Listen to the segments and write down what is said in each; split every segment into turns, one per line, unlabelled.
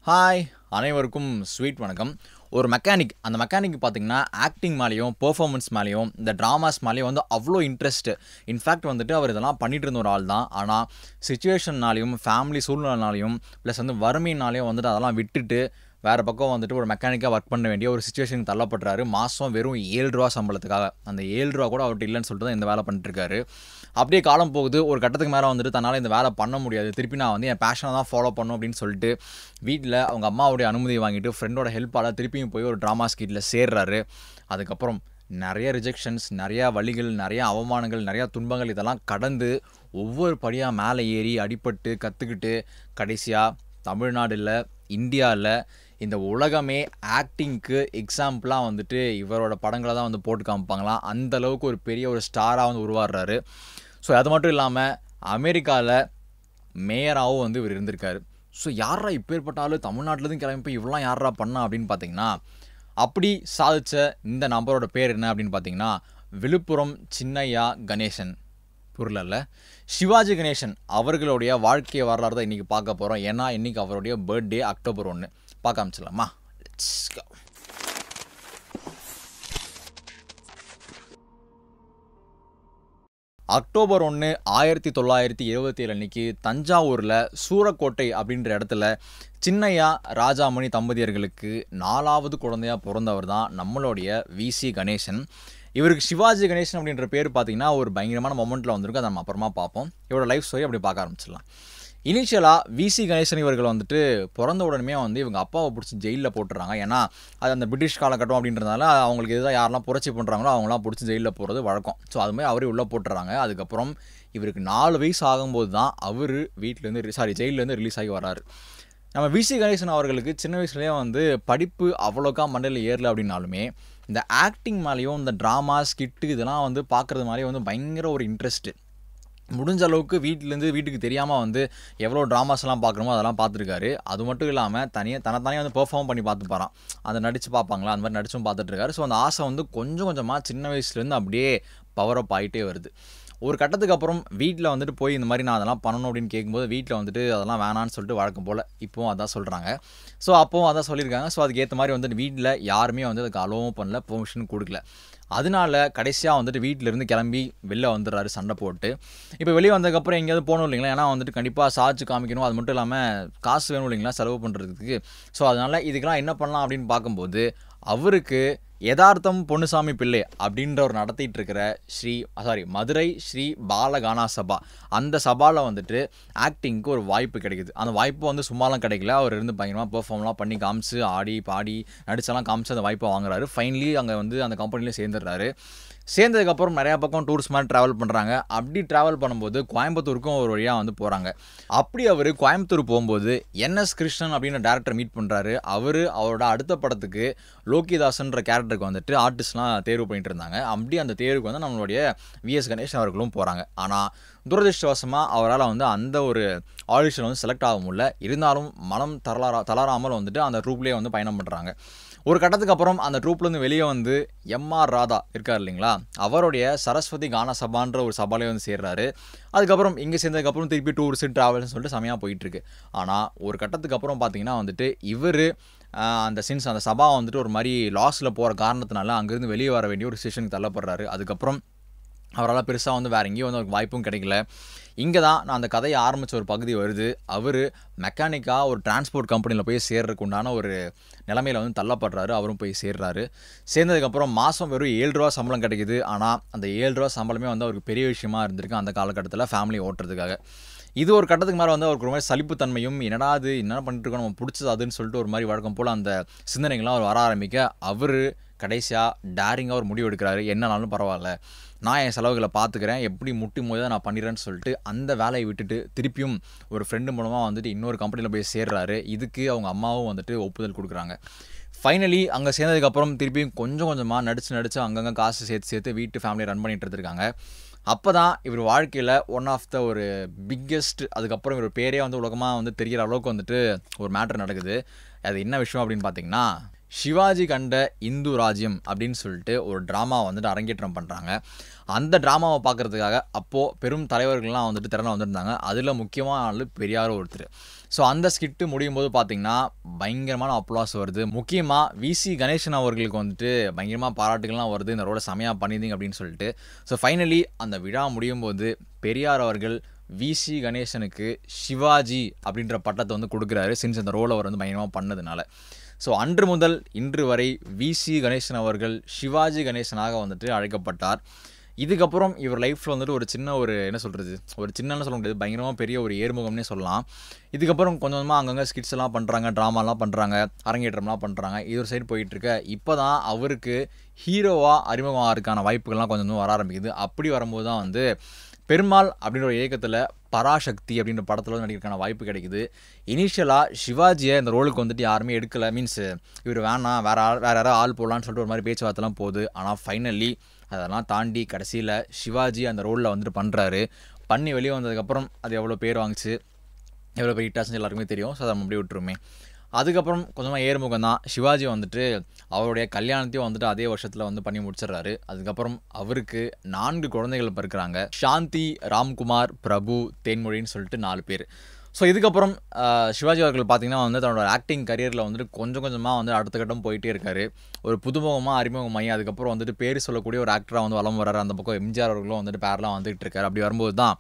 Hi அனைவருக்கும் sweet வணக்கம் ஒரு மெக்கானிக் அந்த மெக்கானிக் பார்த்தீங்கன்னா ஆக்டிங் மேலேயும் பெர்ஃபார்மன்ஸ் மேலேயும் இந்த ட்ராமாஸ் மேலேயும் வந்து அவ்வளோ இன்ட்ரெஸ்ட் இன்ஃபேக்ட் வந்துட்டு அவர் இதெல்லாம் பண்ணிட்டு இருந்த ஒரு ஆள் தான் ஆனால் சுச்சுவேஷன்னாலையும் ஃபேமிலி சூழ்நிலைனாலையும் ப்ளஸ் வந்து வறுமையினாலையும் வந்துட்டு அதெல்லாம் விட்டுட்டு வேறு பக்கம் வந்துட்டு ஒரு மெக்கானிக்காக ஒர்க் பண்ண வேண்டிய ஒரு சுச்சுவேஷனுக்கு தள்ளப்படுறாரு மாதம் வெறும் ஏழு ரூபா சம்பளத்துக்காக அந்த ஏழு ரூபா கூட அவர்கிட்ட இல்லைன்னு சொல்லிட்டு தான் இந்த வேலை பண்ணிட்டு இருக்காரு அப்படியே காலம் போகுது ஒரு கட்டத்துக்கு மேலே வந்துட்டு தன்னால் இந்த வேலை பண்ண முடியாது திருப்பி நான் வந்து என் பேஷனை தான் ஃபாலோ பண்ணும் அப்படின்னு சொல்லிட்டு வீட்டில் அவங்க அம்மாவுடைய அனுமதி வாங்கிட்டு ஃப்ரெண்டோட ஹெல்ப்பால் திருப்பியும் போய் ஒரு ட்ராமா ஸ்கீட்டில் சேர்றாரு அதுக்கப்புறம் நிறைய ரிஜெக்ஷன்ஸ் நிறையா வழிகள் நிறையா அவமானங்கள் நிறையா துன்பங்கள் இதெல்லாம் கடந்து ஒவ்வொரு படியாக மேலே ஏறி அடிபட்டு கற்றுக்கிட்டு கடைசியாக தமிழ்நாடுல இந்தியாவில் இந்த உலகமே ஆக்டிங்க்கு எக்ஸாம்பிளாக வந்துட்டு இவரோட படங்களை தான் வந்து போட்டு காமிப்பாங்களாம் அந்த அளவுக்கு ஒரு பெரிய ஒரு ஸ்டாராக வந்து உருவாடுறாரு ஸோ அது மட்டும் இல்லாமல் அமெரிக்காவில் மேயராகவும் வந்து இவர் இருந்திருக்காரு ஸோ யாரா இப்பேற்பட்ட ஆளு தமிழ்நாட்டிலேருந்து கிளம்பி போய் இவ்வளோ யாரா பண்ணா அப்படின்னு பார்த்தீங்கன்னா அப்படி சாதிச்ச இந்த நபரோட பேர் என்ன அப்படின்னு பார்த்தீங்கன்னா விழுப்புரம் சின்னையா கணேசன் புரியல சிவாஜி கணேசன் அவர்களுடைய வாழ்க்கை வரலாறு தான் இன்றைக்கி பார்க்க போகிறோம் ஏன்னா இன்றைக்கி அவருடைய பர்த்டே அக்டோபர் ஒன்று பார்க்க ஆரம்பிச்சிடலாமா Let's go. அக்டோபர் ஒன்று ஆயிரத்தி தொள்ளாயிரத்தி இருபத்தி ஏழு அன்னைக்கு தஞ்சாவூரில் சூரக்கோட்டை அப்படின்ற இடத்துல சின்னையா ராஜாமணி தம்பதியர்களுக்கு நாலாவது குழந்தையா பிறந்தவர் தான் நம்மளுடைய விசி கணேசன் இவருக்கு சிவாஜி கணேசன் அப்படின்ற பேர் பார்த்தீங்கன்னா ஒரு பயங்கரமான மொமெண்ட்டில் வந்திருக்கு அதை நம்ம அப்புறமா பார்ப்போம் இவரோட லைஃப் ஸ்டோரி அப்படி பார்க்க ஆரம்பிச்சிடலாம் இனிஷியலாக விசி கணேசன் இவர்கள் வந்துட்டு பிறந்த உடனே வந்து இவங்க அப்பாவை பிடிச்சி ஜெயிலில் போட்டுறாங்க ஏன்னா அது அந்த பிரிட்டிஷ் காலகட்டம் அப்படின்றதுனால அவங்களுக்கு எதாவது யாரெல்லாம் புரட்சி பண்ணுறாங்களோ அவங்களாம் பிடிச்சி ஜெயிலில் போகிறது வழக்கம் ஸோ அது மாதிரி அவரே உள்ளே போட்டுறாங்க அதுக்கப்புறம் இவருக்கு நாலு வயசு ஆகும்போது தான் அவர் வீட்டிலேருந்து சாரி ஜெயிலேருந்து ரிலீஸ் ஆகி வராரு நம்ம விசி கணேசன் அவர்களுக்கு சின்ன வயசுலேயே வந்து படிப்பு அவ்வளோக்கா மண்டையில் ஏறல அப்படின்னாலுமே இந்த ஆக்டிங் மேலேயும் இந்த ட்ராமா ஸ்கிட்டு இதெல்லாம் வந்து பார்க்குறது மாதிரியே வந்து பயங்கர ஒரு இன்ட்ரெஸ்ட்டு முடிஞ்ச அளவுக்கு வீட்டிலேருந்து வீட்டுக்கு தெரியாமல் வந்து எவ்வளோ ட்ராமாஸ்லாம் பார்க்குறோமோ அதெல்லாம் பார்த்துருக்காரு அது மட்டும் இல்லாமல் தனியாக தனித்தனியாக வந்து பெர்ஃபார்ம் பண்ணி பார்த்துப்பாரான் அதை நடித்து பார்ப்பாங்களா அந்த மாதிரி நடிச்சும் பார்த்துட்ருக்காரு ஸோ அந்த ஆசை வந்து கொஞ்சம் கொஞ்சமாக சின்ன வயசுலேருந்து அப்படியே பவர் அப் ஆகிட்டே வருது ஒரு கட்டத்துக்கு அப்புறம் வீட்டில் வந்துட்டு போய் இந்த மாதிரி நான் அதெல்லாம் பண்ணணும் அப்படின்னு கேட்கும்போது வீட்டில் வந்துட்டு அதெல்லாம் வேணான்னு சொல்லிட்டு வழக்கம் போல் இப்போவும் அதான் சொல்கிறாங்க ஸோ அப்போவும் அதான் சொல்லியிருக்காங்க ஸோ அதுக்கேற்ற மாதிரி வந்து வீட்டில் யாருமே வந்து அதுக்கு அலோவும் பண்ணல பெர்மிஷன் கொடுக்கல அதனால கடைசியாக வந்துட்டு வீட்டிலேருந்து கிளம்பி வெளில வந்துடுறாரு சண்டை போட்டு இப்போ வெளியே வந்ததுக்கப்புறம் எங்கேயாவது போகணும் இல்லைங்களா ஏன்னா வந்துட்டு கண்டிப்பாக சார்ஜ் காமிக்கணும் அது மட்டும் இல்லாமல் காசு வேணும் இல்லைங்களா செலவு பண்ணுறதுக்கு ஸோ அதனால் இதுக்கெல்லாம் என்ன பண்ணலாம் அப்படின்னு பார்க்கும்போது அவருக்கு யதார்த்தம் பொன்னுசாமி பிள்ளை அப்படின்ற ஒரு நடத்திட்டு இருக்கிற ஸ்ரீ சாரி மதுரை ஸ்ரீ பாலகானா சபா அந்த சபாவில் வந்துட்டு ஆக்டிங்க்கு ஒரு வாய்ப்பு கிடைக்குது அந்த வாய்ப்பு வந்து சும்மாலாம் கிடைக்கல அவர் இருந்து பயங்கரமாக பெர்ஃபார்ம்லாம் பண்ணி காமிச்சு ஆடி பாடி நடிச்செல்லாம் காமிச்சு அந்த வாய்ப்பை வாங்குறாரு ஃபைனலி அங்கே வந்து அந்த கம்பெனிலே சேர்ந்துடுறாரு சேர்ந்ததுக்கப்புறம் நிறையா பக்கம் டூரிஸ்ட் மாதிரி ட்ராவல் பண்ணுறாங்க அப்படி ட்ராவல் பண்ணும்போது கோயம்புத்தூருக்கும் ஒரு வழியாக வந்து போகிறாங்க அப்படி அவர் கோயம்புத்தூர் போகும்போது என்எஸ் கிருஷ்ணன் அப்படின்னு டேரக்டர் மீட் பண்ணுறாரு அவர் அவரோட அடுத்த படத்துக்கு லோகிதாசன்ற கேரக்டருக்கு வந்துட்டு ஆர்டிஸ்ட்லாம் தேர்வு பண்ணிட்டு இருந்தாங்க அப்படி அந்த தேர்வுக்கு வந்து நம்மளுடைய விஎஸ் கணேசன் அவர்களும் போகிறாங்க ஆனால் துரதிருஷ்டவசமாக அவரால் வந்து அந்த ஒரு ஆடிஷன் வந்து செலக்ட் ஆக முடியல இருந்தாலும் மனம் தளரா தளராமல் வந்துட்டு அந்த ட்ரூப்லேயே வந்து பயணம் பண்ணுறாங்க ஒரு கட்டத்துக்கு அப்புறம் அந்த ட்ரூப்லேருந்து வெளியே வந்து எம்ஆர் ராதா இருக்கார் இல்லைங்களா அவருடைய சரஸ்வதி கான சபான்ற ஒரு சபாலே வந்து சேர்றாரு அதுக்கப்புறம் இங்கே சேர்ந்ததுக்கப்புறம் திருப்பி டூரிஸ்ட் ட்ராவல்ஸ்னு சொல்லிட்டு செமையாக போயிட்டுருக்கு ஆனால் ஒரு கட்டத்துக்கு அப்புறம் பார்த்தீங்கன்னா வந்துட்டு இவர் அந்த சின்ஸ் அந்த சபா வந்துட்டு ஒரு மாதிரி லாஸில் போகிற காரணத்தினால அங்கேருந்து வெளியே வர வேண்டிய ஒரு ஸ்டேஷனுக்கு தள்ளப்படுறாரு அதுக்கப்புறம் அவரால் பெருசாக வந்து வேறு எங்கேயும் வந்து அவருக்கு வாய்ப்பும் கிடைக்கல இங்கே தான் நான் அந்த கதையை ஆரம்பித்த ஒரு பகுதி வருது அவர் மெக்கானிக்காக ஒரு டிரான்ஸ்போர்ட் கம்பெனியில் போய் சேர்றதுக்கு உண்டான ஒரு நிலமையில் வந்து தள்ளப்படுறாரு அவரும் போய் சேர்றாரு சேர்ந்ததுக்கப்புறம் மாதம் வெறும் ஏழு ரூபா சம்பளம் கிடைக்குது ஆனால் அந்த ஏழு ரூபா சம்பளமே வந்து அவருக்கு பெரிய விஷயமா இருந்திருக்கு அந்த காலகட்டத்தில் ஃபேமிலி ஓட்டுறதுக்காக இது ஒரு கட்டத்துக்கு மேலே வந்து அவருக்கு ஒரு மாதிரி சலிப்புத்தன்மையும் என்னடா அது என்ன பண்ணிட்டு இருக்கோம் நம்ம பிடிச்சது அதுன்னு சொல்லிட்டு ஒரு மாதிரி வழக்கம் போல் அந்த சிந்தனைகள்லாம் அவர் வர ஆரம்பிக்க அவர் கடைசியாக டேரிங்காக ஒரு முடிவு எடுக்கிறாரு என்னனாலும் பரவாயில்ல நான் என் செலவுகளை பார்த்துக்கிறேன் எப்படி முட்டி மோதி தான் நான் பண்ணிடுறேன்னு சொல்லிட்டு அந்த வேலையை விட்டுட்டு திருப்பியும் ஒரு ஃப்ரெண்டு மூலமாக வந்துட்டு இன்னொரு கம்பெனியில் போய் சேர்றாரு இதுக்கு அவங்க அம்மாவும் வந்துட்டு ஒப்புதல் கொடுக்குறாங்க ஃபைனலி அங்கே சேர்ந்ததுக்கப்புறம் திருப்பியும் கொஞ்சம் கொஞ்சமாக நடித்து நடித்து அங்கங்கே காசு சேர்த்து சேர்த்து வீட்டு ஃபேமிலியை ரன் பண்ணிட்டு இருக்காங்க அப்போ தான் இவர் வாழ்க்கையில் ஒன் ஆஃப் த ஒரு பிக்கெஸ்ட் அதுக்கப்புறம் இவர் பேரே வந்து உலகமாக வந்து தெரிகிற அளவுக்கு வந்துட்டு ஒரு மேட்ரு நடக்குது அது என்ன விஷயம் அப்படின்னு பார்த்தீங்கன்னா சிவாஜி கண்ட இந்து ராஜ்யம் அப்படின்னு சொல்லிட்டு ஒரு ட்ராமா வந்துட்டு அரங்கேற்றம் பண்ணுறாங்க அந்த ட்ராமாவை பார்க்குறதுக்காக அப்போது பெரும் தலைவர்கள்லாம் வந்துட்டு திறனை வந்திருந்தாங்க அதில் முக்கியமான ஆள் பெரியார் ஒருத்தர் ஸோ அந்த ஸ்கிட்டு முடியும் போது பார்த்தீங்கன்னா பயங்கரமான அப்ளாஸ் வருது முக்கியமாக விசி கணேசன் அவர்களுக்கு வந்துட்டு பயங்கரமாக பாராட்டுகள்லாம் வருது இந்த ரோலை செமையாக பண்ணியிருந்தீங்க அப்படின்னு சொல்லிட்டு ஸோ ஃபைனலி அந்த விழா முடியும் போது பெரியார் அவர்கள் விசி கணேசனுக்கு சிவாஜி அப்படின்ற பட்டத்தை வந்து கொடுக்குறாரு சின்ஸ் அந்த ரோலை அவர் வந்து பயங்கரமாக பண்ணதுனால ஸோ அன்று முதல் இன்று வரை விசி கணேசன் அவர்கள் சிவாஜி கணேசனாக வந்துட்டு அழைக்கப்பட்டார் இதுக்கப்புறம் இவர் லைஃப்பில் வந்துட்டு ஒரு சின்ன ஒரு என்ன சொல்கிறது ஒரு சின்னன்னு சொல்ல முடியாது பயங்கரமாக பெரிய ஒரு ஏர்முகம்னே சொல்லலாம் இதுக்கப்புறம் கொஞ்சம் கொஞ்சமாக அங்கங்கே ஸ்கிட்ஸ் எல்லாம் பண்ணுறாங்க ட்ராமாலாம் பண்ணுறாங்க அரங்கேற்றம்லாம் பண்ணுறாங்க இது ஒரு சைடு போயிட்டுருக்க இப்போ தான் அவருக்கு ஹீரோவாக அறிமுகம் ஆகிறதுக்கான வாய்ப்புகள்லாம் கொஞ்சம் கொஞ்சம் வர ஆரம்பிக்குது அப்படி வரும்போது தான் வந்து பெருமாள் அப்படின்ற ஒரு இயக்கத்தில் பராசக்தி அப்படின்ற படத்தில் வந்து நடிக்கிறதுக்கான வாய்ப்பு கிடைக்குது இனிஷியலாக சிவாஜியை இந்த ரோலுக்கு வந்துட்டு யாருமே எடுக்கலை மீன்ஸ் இவர் வேணாம் வேறு ஆள் வேறு யாராவது ஆள் போடலான்னு சொல்லிட்டு ஒரு மாதிரி பேச்சுவார்த்தைலாம் போகுது ஆனால் ஃபைனலி அதெல்லாம் தாண்டி கடைசியில் சிவாஜி அந்த ரோலில் வந்துட்டு பண்ணுறாரு பண்ணி வெளியே வந்ததுக்கப்புறம் அது எவ்வளோ பேர் வாங்குச்சு எவ்வளோ பெரிய ஹிட்டாச்சுன்னு எல்லாருக்குமே தெரியும் ஸோ அதை நம்ம அப்படியே விட்டுருமே அதுக்கப்புறம் கொஞ்சமாக ஏறுமுகம் தான் சிவாஜி வந்துட்டு அவருடைய கல்யாணத்தையும் வந்துட்டு அதே வருஷத்தில் வந்து பண்ணி முடிச்சிடுறாரு அதுக்கப்புறம் அவருக்கு நான்கு குழந்தைகள் பிறக்கிறாங்க சாந்தி ராம்குமார் பிரபு தேன்மொழின்னு சொல்லிட்டு நாலு பேர் ஸோ இதுக்கப்புறம் ஆஹ், சிவாஜி அவர்கள் பார்த்தீங்கன்னா வந்து தன்னோட ஆக்டிங் கரியரில் வந்துட்டு கொஞ்சம் கொஞ்சமாக வந்து அடுத்த கட்டம் போயிட்டே இருக்காரு ஒரு புதுமுகமாக அறிமுகமாகி அதுக்கப்புறம் வந்துட்டு பேர் சொல்லக்கூடிய ஒரு ஆக்டராக வந்து வலம் வர்றாரு அந்த பக்கம் எம்ஜிஆர் அவர்களும் வந்துட்டு பேரெலாம் வந்துட்டு இருக்காரு அப்படி வரும்போது தான்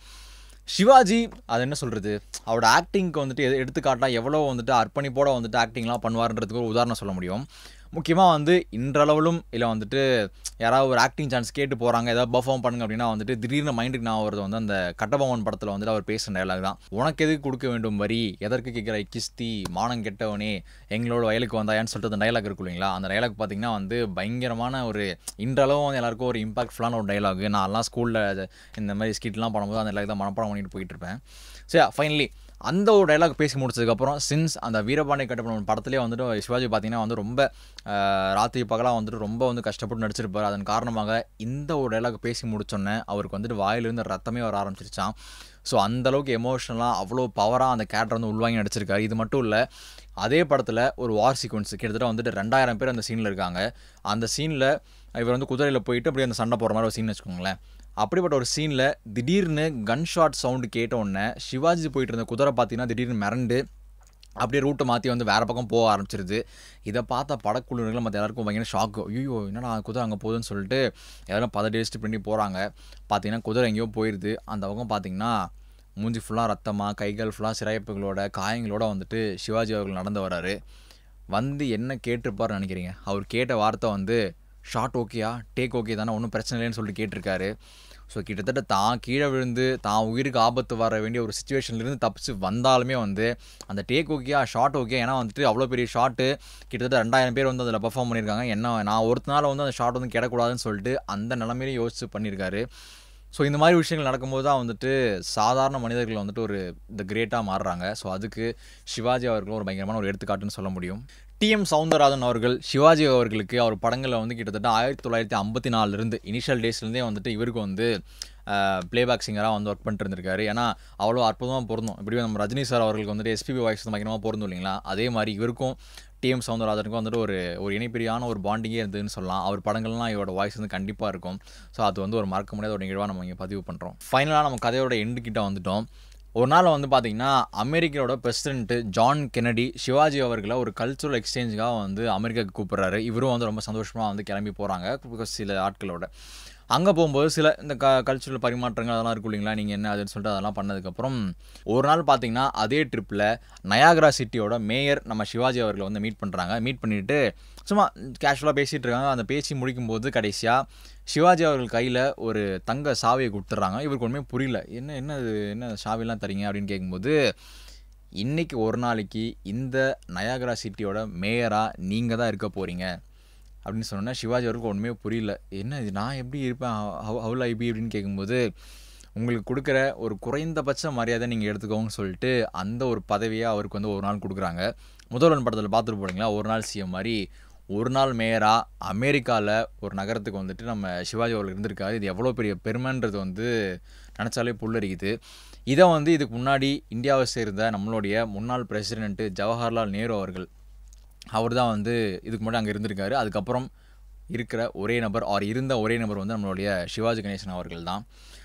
சிவாஜி அது என்ன சொல்கிறது அவரோட ஆக்டிங்க்கு வந்துட்டு எது எடுத்துக்காட்டாக எவ்வளோ வந்துட்டு அர்ப்பணிப்போட வந்துட்டு ஆக்டிங்லாம் பண்ணுவார்ன்றதுக்கு ஒரு உதாரணம் சொல்ல முடியும் முக்கியமாக வந்து இன்றளவிலும் இல்லை வந்துட்டு யாராவது ஒரு ஆக்டிங் சான்ஸ் கேட்டு போகிறாங்க ஏதாவது பர்ஃபார்ம் பண்ணுங்க அப்படின்னா வந்துட்டு திடீர்னு மைண்டுக்கு நான் வருது வந்து அந்த கட்டபொம்மன் படத்தில் வந்துட்டு அவர் பேசுகிற டயலாக் தான் உனக்கு எதுக்கு கொடுக்க வேண்டும் வரி எதற்கு கேட்குற கிஸ்தி மானம் கெட்டவனே எங்களோட வயலுக்கு வந்தாயான்னு சொல்லிட்டு அந்த டயலாக் இருக்கும் இல்லைங்களா அந்த டயலாக் பார்த்தீங்கன்னா வந்து பயங்கரமான ஒரு இன்றளவும் வந்து எல்லாருக்கும் ஒரு இம்பாக்ட்ஃபுல்லான ஒரு டயலாக் நான்லாம் ஸ்கூலில் இந்த மாதிரி ஸ்கிட்லாம் பண்ணும்போது அந்த டயலாக் தான் மனப்பாடம் பண்ணிட்டு போயிட்டு இருப்பேன் சரி ஃபைனலி அந்த ஒரு டைலாக் பேசி முடிச்சதுக்கப்புறம் சின்ஸ் அந்த வீரபாண்டிய கட்டப்படும் படத்துலேயே வந்துட்டு சிவாஜி பார்த்தீங்கன்னா வந்து ரொம்ப ஆஹ், ராத்திரி பகலாக வந்துட்டு ரொம்ப வந்து கஷ்டப்பட்டு நடிச்சிருப்பார் அதன் காரணமாக இந்த ஒரு டைலாக் பேசி முடிச்சோன்னே அவருக்கு வந்துட்டு வாயிலிருந்து ரத்தமே வர ஆரம்பிச்சிருச்சான் ஸோ அந்தளவுக்கு எமோஷனலாக அவ்வளோ பவராக அந்த கேரக்டர் வந்து உள்வாங்கி நடிச்சிருக்காரு இது மட்டும் இல்லை அதே படத்தில் ஒரு வார் சீக்வன்ஸ் கிட்டத்தட்ட வந்துட்டு ரெண்டாயிரம் பேர் அந்த சீனில் இருக்காங்க அந்த சீனில் இவர் வந்து குதிரையில் போயிட்டு அப்படியே அந்த சண்டை போகிற மாதிரி ஒரு சீன் வச்சுக்கோங்களேன் அப்படிப்பட்ட ஒரு சீனில் திடீர்னு கன் ஷாட் சவுண்டு கேட்ட உடனே சிவாஜி போயிட்டு இருந்த குதிரை பார்த்தீங்கன்னா திடீர்னு மிரண்டு அப்படியே ரூட்டை மாற்றி வந்து வேறு பக்கம் போக ஆரம்பிச்சிருது இதை பார்த்த படக்குழுவினர்கள் மற்ற எல்லாருக்கும் பயங்கர ஷாக்கு ஐயோ என்னடா குதிரை அங்கே போகுதுன்னு சொல்லிட்டு எல்லாரும் பதட்டடிச்சுட்டு பண்ணி போகிறாங்க பார்த்தீங்கன்னா குதிரை எங்கேயோ போயிடுது அந்த பக்கம் பார்த்தீங்கன்னா மூஞ்சி ஃபுல்லாக ரத்தமாக கைகள் ஃபுல்லாக சிறைப்புகளோட காயங்களோட வந்துட்டு சிவாஜி அவர்கள் நடந்து வராரு வந்து என்ன கேட்டிருப்பாருன்னு நினைக்கிறீங்க அவர் கேட்ட வார்த்தை வந்து ஷார்ட் ஓகேயா டேக் ஓகே தானே ஒன்றும் பிரச்சனை இல்லைன்னு சொல்லிட்டு கேட்டிருக்காரு ஸோ கிட்டத்தட்ட தான் கீழே விழுந்து தான் உயிருக்கு ஆபத்து வர வேண்டிய ஒரு சுச்சுவேஷன்லேருந்து தப்பிச்சு வந்தாலுமே வந்து அந்த டேக் ஓகேயா ஷார்ட் ஓகே ஏன்னா வந்துட்டு அவ்வளோ பெரிய ஷாட்டு கிட்டத்தட்ட ரெண்டாயிரம் பேர் வந்து அதில் பர்ஃபார்ம் பண்ணியிருக்காங்க என்ன நான் ஒருத்தனால வந்து அந்த ஷாட் வந்து கிடக்கூடாதுன்னு சொல்லிட்டு அந்த நிலமையிலையும் யோசிச்சு பண்ணியிருக்காரு ஸோ இந்த மாதிரி விஷயங்கள் நடக்கும்போது தான் வந்துட்டு சாதாரண மனிதர்கள் வந்துட்டு ஒரு இந்த கிரேட்டாக மாறுறாங்க ஸோ அதுக்கு சிவாஜி அவர்களும் ஒரு பயங்கரமான ஒரு எடுத்துக்காட்டுன்னு சொல்ல முடியும் டிஎம் சவுந்தரராஜன் அவர்கள் சிவாஜி அவர்களுக்கு அவர் படங்களில் வந்து கிட்டத்தட்ட ஆயிரத்தி தொள்ளாயிரத்தி ஐம்பத்தி நாலுலேருந்து இனிஷியல் டேஸ்லேருந்தே வந்துட்டு இவருக்கு வந்து ப்ளேபேக் சிங்கராக வந்து ஒர்க் பண்ணிட்டு இருந்திருக்காரு ஏன்னா அவ்வளோ அற்புதமாக பொருந்தும் இப்படி நம்ம ரஜினி சார் அவர்களுக்கு வந்துட்டு எஸ்பிபி வாய்ஸ் வந்து பயங்கரமாக பொருந்தும் இல்லைங்களா அதே மாதிரி இவருக்கும் டிஎம் சவுந்தரராஜனுக்கும் வந்துட்டு ஒரு ஒரு இணைப்பிரியான ஒரு பாண்டிங்கே இருந்ததுன்னு சொல்லலாம் அவர் படங்கள்லாம் இவரோட வாய்ஸ் வந்து கண்டிப்பாக இருக்கும் ஸோ அது வந்து ஒரு மறக்க முடியாத ஒரு நிகழ்வாக நம்ம இங்கே பதிவு பண்ணுறோம் ஃபைனலாக நம்ம கதையோட எண்டு கிட்ட வந்துட்டோம் ஒரு நாள் வந்து பார்த்தீங்கன்னா அமெரிக்காவோட பிரசிடென்ட் ஜான் கெனடி சிவாஜி அவர்களை ஒரு கல்ச்சுரல் எக்ஸ்சேஞ்சுக்காக வந்து அமெரிக்காவுக்கு கூப்பிட்றாரு இவரும் வந்து ரொம்ப சந்தோஷமாக வந்து கிளம்பி போகிறாங்க பிகாஸ் சில ஆட்களோட அங்கே போகும்போது சில இந்த க கல்ச்சுரல் பரிமாற்றங்கள் அதெல்லாம் இருக்கும் இல்லைங்களா நீங்கள் என்ன அதுன்னு சொல்லிட்டு அதெல்லாம் பண்ணதுக்கப்புறம் ஒரு நாள் பார்த்தீங்கன்னா அதே ட்ரிப்பில் நயாகரா சிட்டியோட மேயர் நம்ம சிவாஜி அவர்களை வந்து மீட் பண்ணுறாங்க மீட் பண்ணிவிட்டு சும்மா கேஷுவலாக பேசிகிட்டு இருக்காங்க அந்த பேசி முடிக்கும்போது கடைசியாக சிவாஜி அவர்கள் கையில் ஒரு தங்க சாவியை கொடுத்துட்றாங்க இவருக்கு ஒன்றுமே புரியல என்ன என்ன இது என்ன சாவிலாம் தரீங்க அப்படின்னு கேட்கும்போது இன்னைக்கு ஒரு நாளைக்கு இந்த நயாகரா சிட்டியோட மேயராக நீங்கள் தான் இருக்க போகிறீங்க அப்படின்னு சொன்னோன்னா சிவாஜி அவருக்கு ஒன்றுமே புரியல என்ன இது நான் எப்படி இருப்பேன் ஹவுல் ஐபி அப்படின்னு கேட்கும்போது உங்களுக்கு கொடுக்குற ஒரு குறைந்தபட்ச மரியாதை நீங்கள் எடுத்துக்கோங்கன்னு சொல்லிட்டு அந்த ஒரு பதவியை அவருக்கு வந்து ஒரு நாள் கொடுக்குறாங்க முதல்வன் படத்தில் பார்த்துட்டு போனீங்களா ஒரு நாள் சிஎம் மாதிரி ஒரு நாள் மேயராக அமெரிக்காவில் ஒரு நகரத்துக்கு வந்துட்டு நம்ம சிவாஜி அவர்கள் இருந்திருக்காரு இது எவ்வளோ பெரிய பெருமைன்றது வந்து நினச்சாலே புல்லரிக்குது இதை வந்து இதுக்கு முன்னாடி இந்தியாவை சேர்ந்த நம்மளுடைய முன்னாள் பிரசிடென்ட்டு ஜவஹர்லால் நேரு அவர்கள் அவர் தான் வந்து இதுக்கு முன்னாடி அங்கே இருந்திருக்காரு அதுக்கப்புறம் இருக்கிற ஒரே நபர் ஆர் இருந்த ஒரே நபர் வந்து நம்மளுடைய சிவாஜி கணேசன் அவர்கள் தான்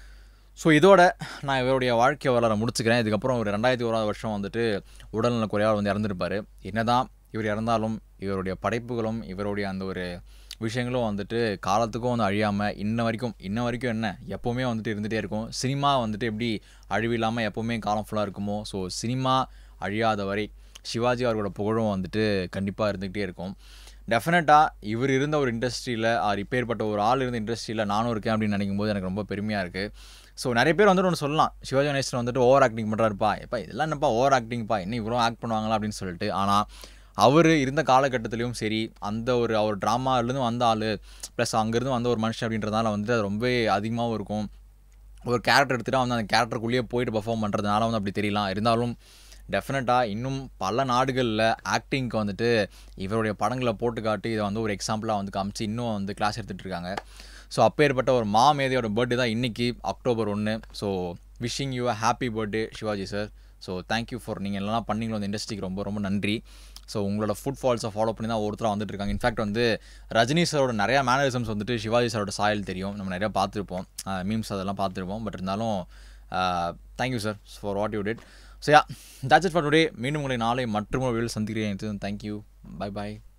ஸோ இதோட நான் இவருடைய வாழ்க்கை வரலாறு முடிச்சுக்கிறேன் இதுக்கப்புறம் ஒரு ரெண்டாயிரத்தி ஓராவது வருஷம் வந்துட்டு உடல்நல குறைவாக வந்து இறந்துருப்பார் என்னதான் இவர் இறந்தாலும் இவருடைய படைப்புகளும் இவருடைய அந்த ஒரு விஷயங்களும் வந்துட்டு காலத்துக்கும் வந்து அழியாமல் இன்ன வரைக்கும் இன்ன வரைக்கும் என்ன எப்போவுமே வந்துட்டு இருந்துகிட்டே இருக்கும் சினிமா வந்துட்டு எப்படி அழிவில்லாமல் எப்போவுமே காலம் ஃபுல்லாக இருக்குமோ ஸோ சினிமா அழியாத வரை சிவாஜி அவர்களோட புகழும் வந்துட்டு கண்டிப்பாக இருந்துக்கிட்டே இருக்கும் டெஃபினட்டாக இவர் இருந்த ஒரு இண்டஸ்ட்ரியில் ஆர் இப்பேற்பட்ட ஒரு ஆள் இருந்த இண்டஸ்ட்ரியில் நானும் இருக்கேன் அப்படின்னு நினைக்கும் போது எனக்கு ரொம்ப பெருமையாக இருக்குது ஸோ நிறைய பேர் வந்துட்டு ஒன்று சொல்லலாம் சிவாஜி கணேசன் வந்துட்டு ஓவர் ஆக்டிங் பண்ணுறாருப்பா எப்பா இதெல்லாம் என்னப்பா ஓவர் ஆக்டிங்ப்பா இன்னும் இவ்வளோ ஆக்ட் பண்ணுவாங்களா அப்படின்னு சொல்லிட்டு ஆனால் அவர் இருந்த காலகட்டத்திலையும் சரி அந்த ஒரு அவர் ட்ராமாலேருந்து வந்த ஆள் ப்ளஸ் அங்கேருந்து வந்த ஒரு மனுஷன் அப்படின்றதால வந்துட்டு அது ரொம்ப அதிகமாகவும் இருக்கும் ஒரு கேரக்டர் எடுத்துகிட்டா வந்து அந்த கேரக்டருக்குள்ளேயே போயிட்டு பர்ஃபார்ம் பண்ணுறதுனால வந்து அப்படி தெரியலாம் இருந்தாலும் டெஃபினட்டாக இன்னும் பல நாடுகளில் ஆக்டிங்க்கு வந்துட்டு இவருடைய படங்களை போட்டு காட்டி இதை வந்து ஒரு எக்ஸாம்பிளாக வந்து காமிச்சு இன்னும் வந்து கிளாஸ் எடுத்துகிட்டு இருக்காங்க ஸோ அப்பேற்பட்ட ஒரு மாமேதையோட பர்த்டே தான் இன்றைக்கி அக்டோபர் ஒன்று so wishing you a happy birthday Sivaji sir so thank you for நீங்கள் எல்லாம் பண்ணீங்களோ அந்த இண்டஸ்ட்ரிக்கு ரொம்ப ரொம்ப நன்றி ஸோ உங்களோட ஃபுட் ஃபால்ஸை ஃபாலோ பண்ணி தான் ஒருத்தராக வந்துட்டு இருக்காங்க இன்ஃபேக்ட் வந்து ரஜினி சாரோட நிறையா மேனரிசம்ஸ் வந்துட்டு சிவாஜி சாரோட சாயல் தெரியும் நம்ம நிறையா பார்த்துருப்போம் மீம்ஸ் அதெல்லாம் பார்த்துருப்போம் பட் இருந்தாலும் thank you sir for what you did so ya that's it for today மீண்டும் உங்களை நாளை மற்றும் ஒரு வீடியோ சந்திக்கிறேன் தேங்க்யூ பை பாய்